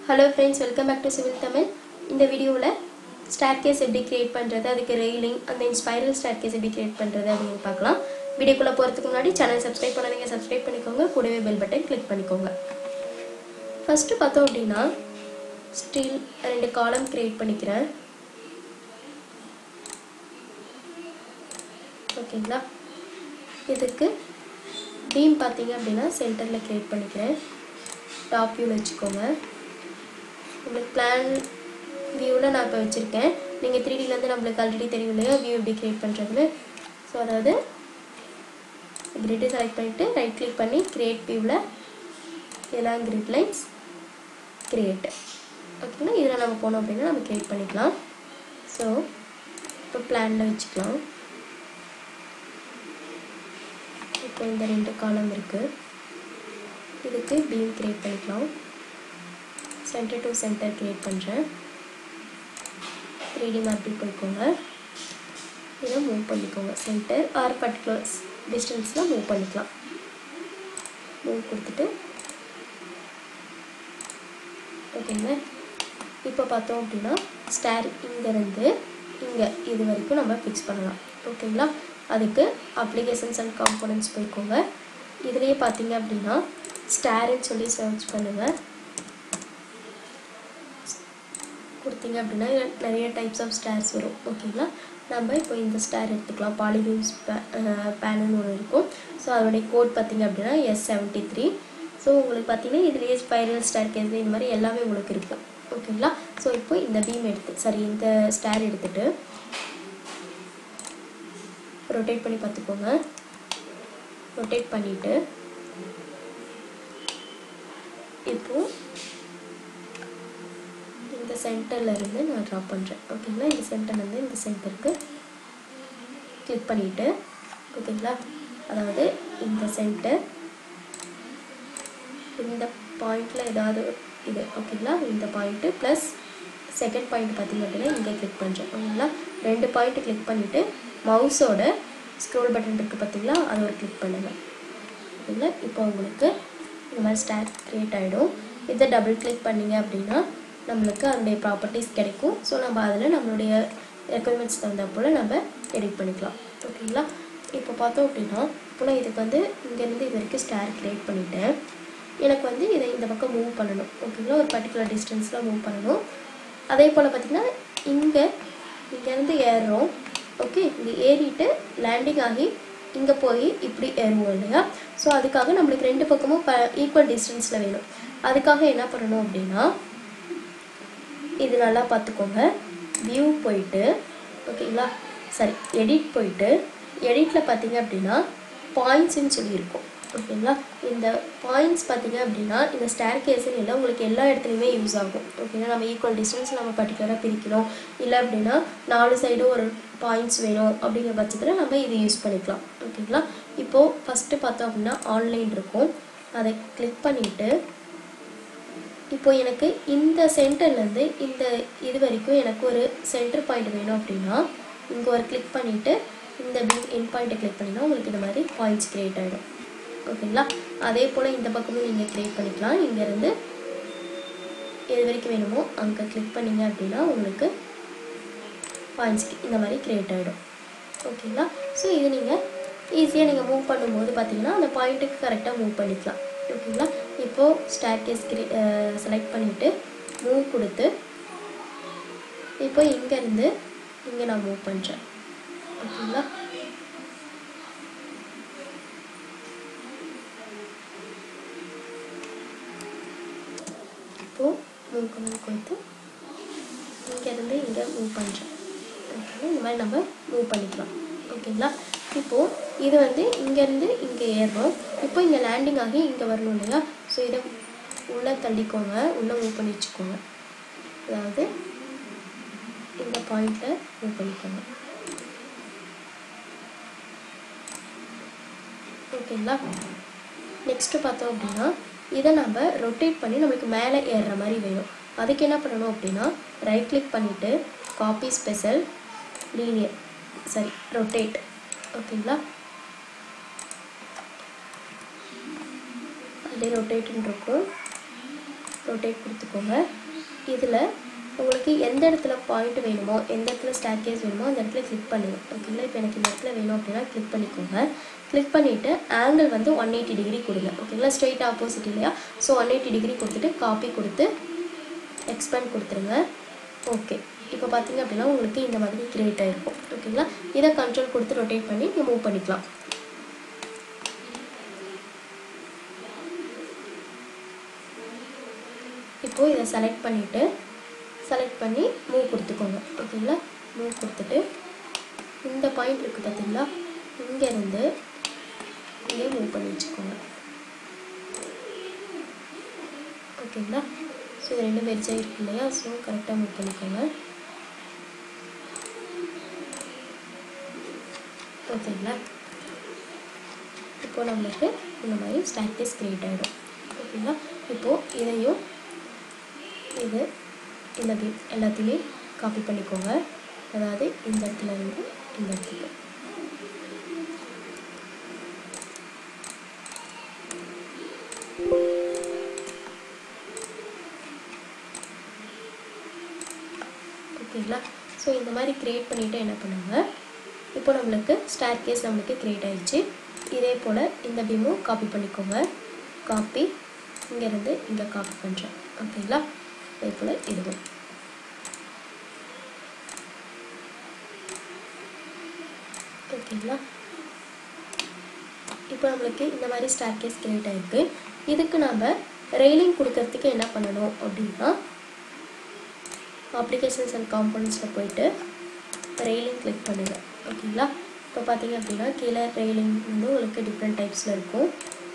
hello friends welcome back to civil Tamil இந்த வீடியோவில் star staircase எப்படி கிரியேட் பண்ணுறது அதுக்கு ரெயிலிங் அந்த ஸ்பைரல் ஸ்டார் கேஸ் எப்படி கிரியேட் பண்ணுறது அப்படின்னு பார்க்கலாம் வீடியோக்குள்ளே போகிறதுக்கு முன்னாடி சேனல் சப்ஸ்கிரைப் பண்ணாதீங்க சப்ஸ்கிரைப் பண்ணிக்கோங்க கூடவே பெல் பட்டன் கிளிக் பண்ணிக்கோங்க ஃபஸ்ட்டு பார்த்தோம் அப்படின்னா ஸ்டீல் ரெண்டு காலம் கிரியேட் பண்ணிக்கிறேன் ஓகேங்களா இதுக்கு பீம் பார்த்தீங்க அப்படின்னா சென்டரில் கிரியேட் பண்ணிக்கிறேன் டாப் வியூவில் வச்சுக்கோங்க உங்களுக்கு பிளான் வியூவில் நான் இப்போ வச்சுருக்கேன் நீங்கள் த்ரீ டிலேருந்து நம்மளுக்கு ஆல்ரெடி தெரியும் இல்லையா வியூ எப்படி க்ரியேட் பண்ணுறதுன்னு ஸோ அதாவது கிரிட்டை செலக்ட் பண்ணிவிட்டு ரைட் கிளிக் பண்ணி க்ரியேட் வியூவில் இதெல்லாம் கிரிட் லைன்ஸ் க்ரியேட் ஓகேங்களா இதில் நம்ம போனோம் அப்படின்னா நம்ம க்ரியேட் பண்ணிக்கலாம் ஸோ இப்போ பிளானில் வச்சுக்கலாம் இப்போ இந்த ரெண்டு காலம் இருக்குது இதுக்கு பீம் க்ரியேட் பண்ணிக்கலாம் சென்டர் டு சென்டர் க்ரியேட் பண்ணுறேன் த்ரீ டி மேப்பில் போய்க்கோங்க இதை மூவ் பண்ணிக்கோங்க சென்டர் ஆர் பர்டிகுலர் டிஸ்டன்ஸில் மூவ் பண்ணிக்கலாம் மூவ் கொடுத்துட்டு ஓகேங்களா இப்போ பார்த்தோம் அப்படின்னா ஸ்டார் இங்கேருந்து இங்கே இது வரைக்கும் நம்ம ஃபிக்ஸ் பண்ணலாம் ஓகேங்களா அதுக்கு அப்ளிகேஷன்ஸ் அண்ட் காம்போனன்ட்ஸ் போய்க்கோங்க இதுலேயே பார்த்தீங்க அப்படின்னா ஸ்டாருன்னு சொல்லி சர்ச் பண்ணுங்கள் கொடுத்தீங்க அப்படின்னா நிறைய டைப்ஸ் ஆஃப் ஸ்டார்ஸ் வரும் ஓகேங்களா நம்ம இப்போ இந்த ஸ்டார் எடுத்துக்கலாம் பாலிகூன்ஸ் பேனல்னு ஒன்று இருக்கும் ஸோ அதோடைய கோட் பார்த்தீங்க அப்படின்னா எஸ் செவன்ட்டி த்ரீ ஸோ உங்களுக்கு பார்த்தீங்கன்னா இதுலேயே ஸ்பைரல் ஸ்டார் கேஸ் இந்த மாதிரி எல்லாமே உங்களுக்கு இருக்கும் ஓகேங்களா ஸோ இப்போ இந்த பீம் எடுத்து சரி இந்த ஸ்டார் எடுத்துகிட்டு ரொட்டேட் பண்ணி பார்த்துக்கோங்க ரொட்டேட் பண்ணிவிட்டு இப்போது இந்த சென்டரில் இருந்து நான் ட்ரா பண்ணுறேன் ஓகேங்களா இந்த சென்டர்லேருந்து இந்த சென்டருக்கு கிளிக் பண்ணிவிட்டு ஓகேங்களா அதாவது இந்த சென்டர் இந்த பாயிண்டில் ஏதாவது இது ஓகேங்களா இந்த பாயிண்ட்டு ப்ளஸ் செகண்ட் பாயிண்ட் பார்த்திங்க அப்படின்னா இங்கே கிளிக் பண்ணுறேன் ஓகேங்களா ரெண்டு பாயிண்ட்டு கிளிக் பண்ணிவிட்டு மவுஸோட ஸ்க்ரோல் பட்டன் இருக்குது பார்த்தீங்களா அதை ஒரு கிளிக் பண்ணுங்கள் ஓகேங்களா இப்போ உங்களுக்கு இந்த மாதிரி ஸ்டார் க்ரியேட் ஆகிடும் இதை டபுள் கிளிக் பண்ணிங்க அப்படின்னா நம்மளுக்கு அதனுடைய ப்ராப்பர்ட்டிஸ் கிடைக்கும் ஸோ நம்ம அதில் நம்மளுடைய ரெக்குயர்மெண்ட்ஸ் தகுந்த போல் நம்ம எடிட் பண்ணிக்கலாம் ஓகேங்களா இப்போ பார்த்தோம் அப்படின்னா இப்போ நான் இதுக்கு வந்து இங்கேருந்து இது வரைக்கும் ஸ்டார் க்ரியேட் பண்ணிவிட்டேன் எனக்கு வந்து இதை இந்த பக்கம் மூவ் பண்ணணும் ஓகேங்களா ஒரு பர்டிகுலர் டிஸ்டன்ஸில் மூவ் பண்ணணும் அதே போல் பார்த்திங்கன்னா இங்கே இங்கேருந்து ஏறுறோம் ஓகே இங்கே ஏறிட்டு லேண்டிங் ஆகி இங்கே போய் இப்படி ஏறுவோம் இல்லையா ஸோ அதுக்காக நம்மளுக்கு ரெண்டு பக்கமும் ப ஈக்குவல் டிஸ்டன்ஸில் வேணும் அதுக்காக என்ன பண்ணணும் அப்படின்னா இது நல்லா பார்த்துக்கோங்க வியூ போயிட்டு ஓகேங்களா சரி எடிட் போயிட்டு எடிட்டில் பார்த்தீங்க அப்படின்னா பாயிண்ட்ஸ்ன்னு சொல்லியிருக்கோம் ஓகேங்களா இந்த பாயிண்ட்ஸ் பார்த்தீங்க அப்படின்னா இந்த ஸ்டேர் கேஸுன்னு இல்லை உங்களுக்கு எல்லா இடத்துலையுமே யூஸ் ஆகும் ஓகேங்களா நம்ம ஈக்குவல் டிஸ்டன்ஸ் நம்ம பர்டிகுலராக பிரிக்கணும் இல்லை அப்படின்னா நாலு சைடும் ஒரு பாயிண்ட்ஸ் வேணும் அப்படிங்கிற பட்சத்தில் நம்ம இதை யூஸ் பண்ணிக்கலாம் ஓகேங்களா இப்போது ஃபஸ்ட்டு பார்த்தோம் அப்படின்னா ஆன்லைன் இருக்கும் அதை கிளிக் பண்ணிவிட்டு இப்போ எனக்கு இந்த சென்டர்லேருந்து இந்த இது வரைக்கும் எனக்கு ஒரு சென்டர் பாயிண்ட் வேணும் அப்படின்னா இங்கே ஒரு கிளிக் பண்ணிவிட்டு இந்த பீம் என் பாயிண்ட்டை கிளிக் பண்ணினா உங்களுக்கு இந்த மாதிரி பாயிண்ட்ஸ் க்ரியேட் ஆகிடும் ஓகேங்களா அதே போல் இந்த பக்கமும் நீங்கள் க்ரியேட் பண்ணிக்கலாம் இங்கேருந்து எது வரைக்கும் வேணுமோ அங்கே கிளிக் பண்ணிங்க அப்படின்னா உங்களுக்கு பாயிண்ட்ஸ் இந்த மாதிரி க்ரியேட் ஆகிடும் ஓகேங்களா ஸோ இது நீங்கள் ஈஸியாக நீங்கள் மூவ் பண்ணும்போது பார்த்தீங்கன்னா அந்த பாயிண்ட்டுக்கு கரெக்டாக மூவ் பண்ணிக்கலாம் ஓகேங்களா இப்போது ஸ்டார் கேஸ் கிரி செலக்ட் பண்ணிவிட்டு மூவ் கொடுத்து இப்போ இங்கேருந்து இங்கே நான் மூவ் பண்ணுறேன் ஓகேங்களா இப்போது மூவ் பண்ணி கொடுத்து இங்கேருந்து இங்கே மூவ் பண்ணுறேன் ஓகேங்களா இந்த மாதிரி நம்ம மூவ் பண்ணிக்கலாம் ஓகேங்களா இப்போது இது வந்து இங்கேருந்து இங்கே ஏறுறோம் இப்போ இங்கே லேண்டிங் ஆகி இங்கே வரணும் இல்லையா ஸோ இதை உள்ளே தள்ளிக்கோங்க உள்ளே மூவ் பண்ணி வச்சுக்கோங்க அதாவது இந்த பாயிண்ட்டை மூவ் பண்ணிக்கோங்க ஓகேங்களா நெக்ஸ்ட்டு பார்த்தோம் அப்படின்னா இதை நம்ம ரொட்டேட் பண்ணி நம்மளுக்கு மேலே ஏறுற மாதிரி வேணும் அதுக்கு என்ன பண்ணணும் அப்படின்னா ரைட் கிளிக் பண்ணிவிட்டு காப்பி ஸ்பெஷல் லீனியர் சரி ரொட்டேட் ஓகேங்களா அதிலே ரொட்டேட்டுன்னு இருக்கும் ரொட்டேட் கொடுத்துக்கோங்க இதில் உங்களுக்கு எந்த இடத்துல பாயிண்ட் வேணுமோ எந்த இடத்துல ஸ்டார் கேஸ் வேணுமோ அந்த இடத்துல கிளிக் பண்ணுங்க ஓகேங்களா இப்போ எனக்கு இந்த இடத்துல வேணும் அப்படின்னா கிளிக் பண்ணிக்கோங்க கிளிக் பண்ணிவிட்டு ஆங்கிள் வந்து ஒன் எயிட்டி டிகிரி கொடுங்க ஓகேங்களா ஸ்ட்ரெயிட் ஆப்போசிட் இல்லையா ஸோ ஒன் எயிட்டி டிகிரி கொடுத்துட்டு காப்பி கொடுத்து எக்ஸ்பேண்ட் கொடுத்துருங்க ஓகே இப்போ பார்த்தீங்க அப்படின்னா உங்களுக்கு இந்த மாதிரி கிரியேட் ஆகிருக்கும் ஓகேங்களா இதை கண்ட்ரோல் கொடுத்து ரொட்டேட் பண்ணி நீங்கள் மூவ் பண்ணிக்கலாம் இப்போது இதை செலக்ட் பண்ணிவிட்டு செலக்ட் பண்ணி மூவ் கொடுத்துக்கோங்க ஓகேங்களா மூவ் கொடுத்துட்டு இந்த பாயிண்ட் இருக்குது பார்த்தீங்களா இங்கேருந்து இங்கே மூவ் பண்ணி வச்சுக்கோங்க ஓகேங்களா ஸோ இது ரெண்டு வெரிஜாக இருக்கு இல்லையா ஸோ கரெக்டாக மூவ் பண்ணிக்கோங்க ஓகேங்களா இப்போ நம்மளுக்கு இந்த மாதிரி ஸ்டாக்கேஸ் க்ரியேட் ஆகிடும் ஓகேங்களா இப்போது இதையும் இது இந்த பி எல்லாத்தையுமே காப்பி பண்ணிக்கோங்க அதாவது இந்த இடத்துல இருந்து இந்த இடத்துக்கு ஓகேங்களா ஸோ இந்த மாதிரி க்ரியேட் பண்ணிவிட்டு என்ன பண்ணுங்க இப்போ நம்மளுக்கு ஸ்டார் கேஸ் நம்மளுக்கு க்ரியேட் ஆயிடுச்சு இதே போல் இந்த பீமும் காப்பி பண்ணிக்கோங்க காப்பி இங்கேருந்து இங்கே காப்பி பண்ணுறேன் ஓகேங்களா அதே போல் இதுவும் ஓகேங்களா இப்போ நம்மளுக்கு இந்த மாதிரி ஸ்டார் கேஸ் கிரியேட் ஆகிருக்கு இதுக்கு நம்ம ரெயிலிங் கொடுக்கறதுக்கு என்ன பண்ணணும் அப்படின்னா அப்ளிகேஷன்ஸ் அண்ட் காம்பனன்ட்ஸில் போயிட்டு ரெயிலிங் கிளிக் பண்ணுங்கள் ஓகேங்களா இப்போ பார்த்தீங்க அப்படின்னா கீழே ரெயிலிங் வந்து உங்களுக்கு டிஃப்ரெண்ட் டைப்ஸில் இருக்கும்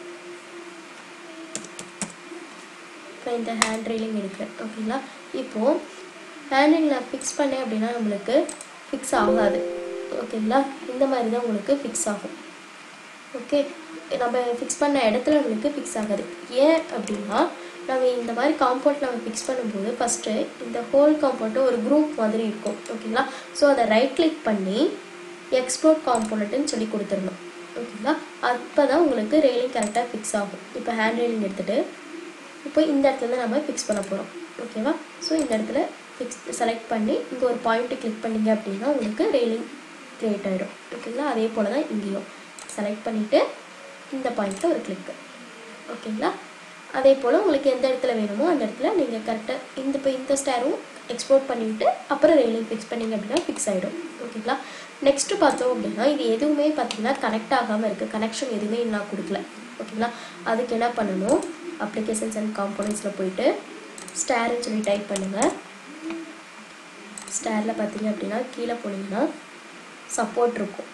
இப்போ இந்த ஹேண்ட் ரெயிலிங் எடுக்கிறேன் ஓகேங்களா இப்போது ஹேண்ட் ரெயில் நான் ஃபிக்ஸ் பண்ணேன் அப்படின்னா நம்மளுக்கு ஃபிக்ஸ் ஆகாது ஓகேங்களா இந்த மாதிரி தான் உங்களுக்கு ஃபிக்ஸ் ஆகும் ஓகே நம்ம ஃபிக்ஸ் பண்ண இடத்துல நம்மளுக்கு ஃபிக்ஸ் ஆகாது ஏன் அப்படின்னா நம்ம இந்த மாதிரி காம்பவுண்ட் நம்ம ஃபிக்ஸ் பண்ணும்போது ஃபஸ்ட்டு இந்த ஹோல் காம்பவுண்ட்டு ஒரு குரூப் மாதிரி இருக்கும் ஓகேங்களா ஸோ அதை ரைட் கிளிக் பண்ணி எக்ஸ்ப்ளோர் காம்போனண்ட்டுன்னு சொல்லி கொடுத்துடணும் ஓகேங்களா அப்போ தான் உங்களுக்கு ரெயிலிங் கரெக்டாக ஃபிக்ஸ் ஆகும் இப்போ ஹேண்ட் ரெயிலிங் எடுத்துகிட்டு இப்போ இந்த இடத்துல தான் நம்ம ஃபிக்ஸ் பண்ண போகிறோம் ஓகேவா ஸோ இந்த இடத்துல ஃபிக்ஸ் செலக்ட் பண்ணி இங்கே ஒரு பாயிண்ட்டு கிளிக் பண்ணிங்க அப்படின்னா உங்களுக்கு ரெயிலிங் க்ரியேட் ஆகிடும் ஓகேங்களா அதே போல் தான் இங்கேயும் செலக்ட் பண்ணிவிட்டு இந்த பாயிண்ட்டில் ஒரு கிளிக்கு ஓகேங்களா அதே போல் உங்களுக்கு எந்த இடத்துல வேணுமோ அந்த இடத்துல நீங்கள் கரெக்டாக இந்த இப்போ இந்த ஸ்டேரும் எக்ஸ்போர்ட் பண்ணிவிட்டு அப்புறம் ரெயிலிங் ஃபிக்ஸ் பண்ணிங்க அப்படின்னா ஃபிக்ஸ் ஆகிடும் ஓகேங்களா நெக்ஸ்ட்டு பார்த்தோம் அப்படின்னா இது எதுவுமே பார்த்தீங்கன்னா கனெக்ட் ஆகாமல் இருக்குது கனெக்ஷன் எதுவுமே நான் கொடுக்கல ஓகேங்களா அதுக்கு என்ன பண்ணணும் அப்ளிகேஷன்ஸ் அண்ட் காம்போனன்ட்ஸில் போயிட்டு ஸ்டேருன்னு சொல்லி டைப் பண்ணுங்கள் ஸ்டேரில் பார்த்தீங்க அப்படின்னா கீழே போனீங்கன்னா சப்போர்ட் இருக்கும்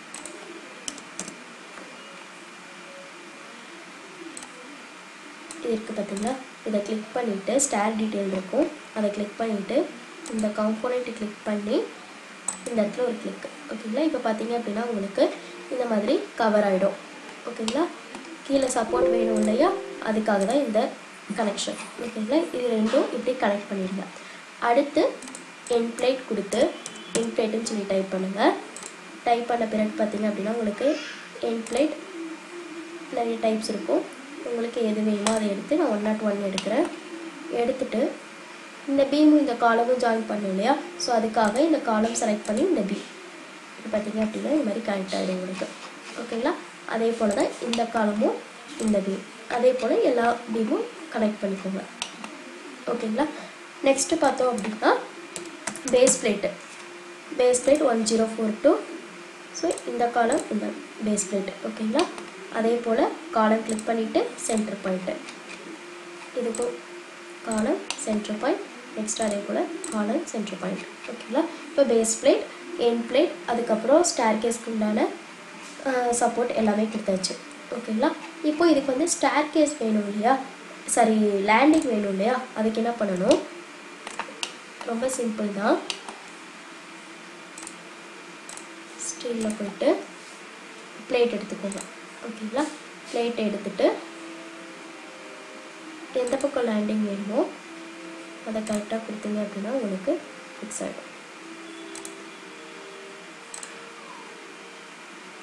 இது இருக்குது பார்த்தீங்களா இதை கிளிக் பண்ணிவிட்டு ஸ்டேர் டீட்டெயில் இருக்கும் அதை கிளிக் பண்ணிவிட்டு இந்த காம்போனண்ட்டு கிளிக் பண்ணி இந்த இடத்துல ஒரு கிளிக் ஓகேங்களா இப்போ பார்த்தீங்க அப்படின்னா உங்களுக்கு இந்த மாதிரி கவர் ஆகிடும் ஓகேங்களா கீழே சப்போர்ட் வேணும் இல்லையா அதுக்காக தான் இந்த கனெக்ஷன் ஓகேங்களா இது ரெண்டும் இப்படி கனெக்ட் பண்ணிடுங்க அடுத்து என் பிளேட் கொடுத்து என் பிளேட்டுன்னு சொல்லி டைப் பண்ணுங்கள் டைப் பண்ண பிறகு பார்த்தீங்க அப்படின்னா உங்களுக்கு என் பிளேட் நிறைய டைப்ஸ் இருக்கும் உங்களுக்கு எது வேணுமோ அதை எடுத்து நான் ஒன் நாட் ஒன் எடுக்கிறேன் எடுத்துட்டு இந்த பீமும் இந்த காலமும் ஜாயின் பண்ணும் இல்லையா ஸோ அதுக்காக இந்த காலம் செலக்ட் பண்ணி இந்த பீம் இது பார்த்தீங்க அப்படின்னா இந்த மாதிரி கனெக்ட் ஆகிடும் உங்களுக்கு ஓகேங்களா அதே போல் தான் இந்த காலமும் இந்த பீம் அதே போல் எல்லா பீமும் கனெக்ட் பண்ணிக்கோங்க ஓகேங்களா நெக்ஸ்ட்டு பார்த்தோம் அப்படின்னா base plate base plate one zero four two so இந்த காலம் இந்த பேஸ் பிளேட் ஓகேங்களா அதே போல் காலம் கிளிக் பண்ணிவிட்டு சென்டர் பாயிண்ட்டு இதுக்கும் காலம் சென்டர் பாயிண்ட் நெக்ஸ்ட் அதே போல் காலம் சென்டர் பாயிண்ட் ஓகேங்களா இப்போ பேஸ் பிளேட் என் பிளேட் அதுக்கப்புறம் ஸ்டேர் கேஸ்க்கு உண்டான சப்போர்ட் எல்லாமே கொடுத்தாச்சு ஓகேங்களா இப்போ இதுக்கு வந்து ஸ்டேர் கேஸ் வேணும் இல்லையா சாரி லேண்டிங் வேணும் இல்லையா அதுக்கு என்ன பண்ணணும் ரொம்ப சிம்பிள் தான் ஸ்டீலில் போயிட்டு பிளேட் எடுத்துக்கோங்க ஓகேங்களா பிளேட் எடுத்துட்டு எந்த பக்கம் லேண்டிங் வேணுமோ அதை கரெக்டாக கொடுத்தீங்க அப்படின்னா உங்களுக்கு ஃபிக்ஸ் ஆகிடும்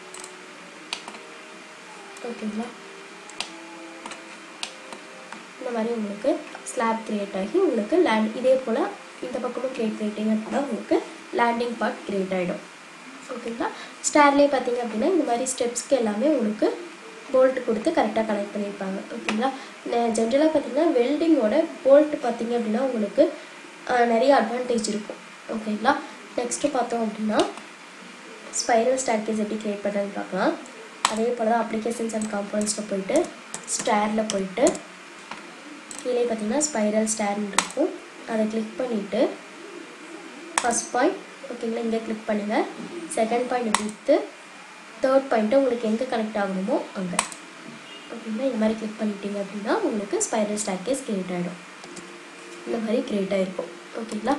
ஓகேங்களா இந்த மாதிரி உங்களுக்கு ஸ்லாப் கிரியேட் ஆகி உங்களுக்கு லேண்ட் இதே போல் இந்த பக்கமும் கிரியேட் பண்ணிட்டீங்க அப்படின்னா உங்களுக்கு லேண்டிங் பார்ட் கிரியேட் ஆகிடும் ஓகேங்களா ஸ்டார்லேயே பார்த்தீங்க அப்படின்னா இந்த மாதிரி ஸ்டெப்ஸ்க்கு எல்லாமே உங்களுக்கு போல்ட் கொடுத்து கரெக்டாக கனெக்ட் பண்ணியிருப்பாங்க ஓகேங்களா ஜென்ரலாக பார்த்தீங்கன்னா வெல்டிங்கோட போல்ட் பார்த்தீங்க அப்படின்னா உங்களுக்கு அஹ், நிறைய அட்வான்டேஜ் இருக்கும் ஓகேங்களா நெக்ஸ்ட்டு பார்த்தோம் அப்படின்னா ஸ்பைரல் ஸ்டார்கேஸ் எப்படி க்ரியேட் பண்ணுறதுன்னு பார்க்கலாம் அதே போல் தான் அப்ளிகேஷன்ஸ் அண்ட் காம்போனன்ஸில் போயிட்டு ஸ்டேரில் போயிட்டு கீழே பார்த்தீங்கன்னா ஸ்பைரல் ஸ்டேர்னு இருக்கும் அதை கிளிக் பண்ணிவிட்டு ஃபஸ்ட் பாயிண்ட் ஓகேங்களா இங்கே கிளிக் பண்ணுங்கள் second point with third point உங்களுக்கு எங்கே கனெக்ட் ஆகணுமோ அங்கே ஓகேங்களா இந்த மாதிரி கிளிக் பண்ணிட்டீங்க அப்படின்னா உங்களுக்கு ஸ்பைரல் ஸ்டார்கேஸ் கிரியேட் ஆகிடும் இந்த மாதிரி கிரியேட் ஆகிருக்கும் ஓகேங்களா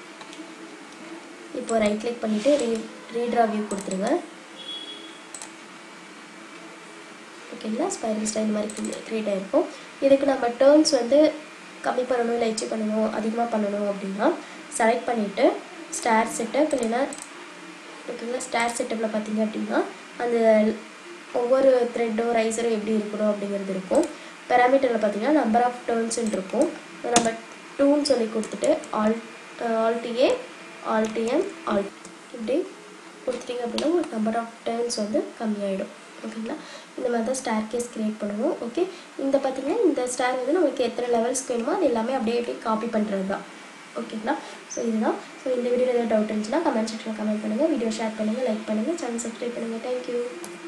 இப்போ ரைட் கிளிக் பண்ணிவிட்டு ரீ ரீட்ரா வியூ கொடுத்துருங்க ஓகேங்களா ஸ்பைரல் ஸ்டைல் இந்த மாதிரி க்ரியேட் ஆகிருக்கும் இதுக்கு நம்ம டேர்ன்ஸ் வந்து கம்மி பண்ணணும் இல்லை எச்சு பண்ணணும் அதிகமாக பண்ணணும் அப்படின்னா செலக்ட் பண்ணிவிட்டு ஸ்டார் செட்டப் இல்லைன்னா ஓகேங்களா ஸ்டார் செட்டப்பில் பார்த்தீங்க அப்படின்னா அந்த ஒவ்வொரு த்ரெட்டும் ரைஸரும் எப்படி இருக்கணும் அப்படிங்கிறது இருக்கும் பேராமீட்டரில் பார்த்தீங்கன்னா நம்பர் ஆஃப் டேர்ன்ஸ்ன்னு இருக்கும் அதை நம்ம டூன்னு சொல்லி கொடுத்துட்டு ஆல் ஆல்டிஏ ஆல்டிஎம் ஆல் இப்படி கொடுத்துட்டீங்க அப்படின்னா உங்களுக்கு நம்பர் ஆஃப் டேர்ன்ஸ் வந்து கம்மியாயிடும் ஓகேங்களா இந்த மாதிரி தான் ஸ்டார் கேஸ் க்ரியேட் பண்ணுவோம் ஓகே இந்த பார்த்தீங்கன்னா இந்த ஸ்டார் வந்து நமக்கு எத்தனை லெவல்ஸ்க்கு வேணுமோ அது எல்லாமே அப்படியே அப்படியே காப்பி பண்ணுறது தான் ஓகேங்களா ஸோ இதுதான் ஸோ இந்த வீடியோவில் ஏதாவது டவுட் இருந்துச்சுன்னா கமெண்ட் செக்ஷனில் கமெண்ட் பண்ணுங்கள் வீடியோ ஷேர் பண்ணுங்கள் லைக் பண்ணுங்கள் சேனல் சப்ஸ்கிரைப் பண்ணுங்கள் தேங்க்யூ